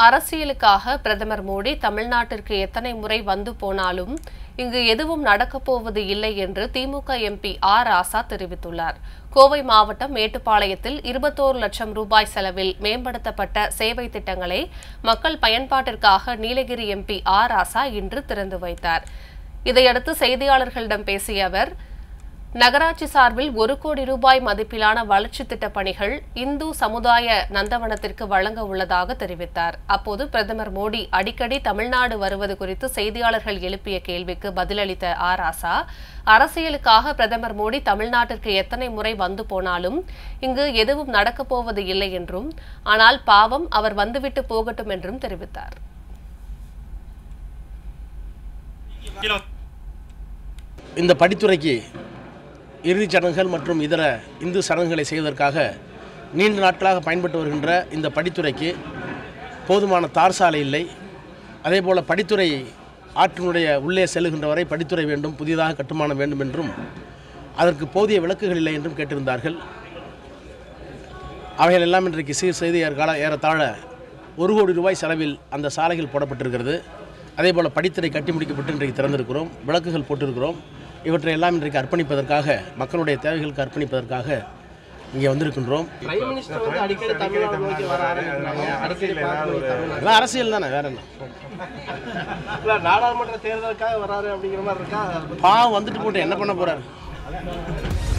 அரசியலுக்காக பிரதமர் மோடி தமிழ்நாட்டிற்கு எத்தனை முறை வந்து போனாலும் இங்கு எதுவும் நடக்கப் போவது இல்லை என்று திமுக எம்பி ஆர் ராசா தெரிவித்துள்ளார் கோவை மாவட்டம் மேட்டுப்பாளையத்தில் இருபத்தோரு லட்சம் ரூபாய் செலவில் மேம்படுத்தப்பட்ட சேவை திட்டங்களை மக்கள் பயன்பாட்டிற்காக நீலகிரி எம்பி ஆர் ராசா இன்று திறந்து வைத்தார் இதையடுத்து செய்தியாளர்களிடம் பேசிய அவர் நகராட்சி சார்பில் ஒரு கோடி ரூபாய் மதிப்பிலான வளர்ச்சித் திட்டப் பணிகள் இந்து சமுதாய நந்தவனத்திற்கு வழங்க உள்ளதாக தெரிவித்தார் அப்போது பிரதமர் மோடி அடிக்கடி தமிழ்நாடு வருவது குறித்து செய்தியாளர்கள் எழுப்பிய கேள்விக்கு பதிலளித்த ஆ ராசா அரசியலுக்காக பிரதமர் மோடி தமிழ்நாட்டிற்கு எத்தனை முறை வந்து போனாலும் இங்கு எதுவும் நடக்கப் போவது இல்லை என்றும் ஆனால் பாவம் அவர் வந்துவிட்டு போகட்டும் என்றும் தெரிவித்தார் இந்த படித்துறைக்கு இறுதிச் சடங்குகள் மற்றும் இதர இந்து சடங்குகளை செய்வதற்காக நீண்ட நாட்களாக பயன்பட்டு வருகின்ற இந்த படித்துறைக்கு போதுமான தார் சாலை இல்லை அதேபோல் படித்துறை ஆற்றினுடைய உள்ளே செல்லுகின்ற வரை படித்துறை வேண்டும் புதியதாக கட்டுமானம் வேண்டும் என்றும் அதற்கு போதிய விளக்குகள் இல்லை என்றும் கேட்டிருந்தார்கள் அவைகள் எல்லாம் இன்றைக்கு சீர் செய்து ஏற்கால ஏறத்தாழ ஒரு கோடி ரூபாய் செலவில் அந்த சாலைகள் போடப்பட்டிருக்கிறது அதேபோல் படித்துறை கட்டி முடிக்கப்பட்டு இன்றைக்கு திறந்திருக்கிறோம் விளக்குகள் போட்டிருக்கிறோம் இவற்றை எல்லாம் இன்றைக்கு அர்ப்பணிப்பதற்காக மக்களுடைய தேவைகளுக்கு அர்ப்பணிப்பதற்காக இங்கே வந்திருக்கின்றோம் பிரைம் மினிஸ்டர் வந்து அடிக்கடி தமிழ்நாடு நோக்கி வர ஆரம்பிக்கிறாங்க அடிக்கடி பார்க்கறது தமிழ்நாடு எல்லாம் அரசியல் தானே வேற என்ன இல்ல நாடாளுமன்ற தேர்தலுக்காக வராரு அப்படிங்கிற மாதிரி இருக்கா பாவம் வந்துட்டு போட்டு என்ன பண்ண போறாரு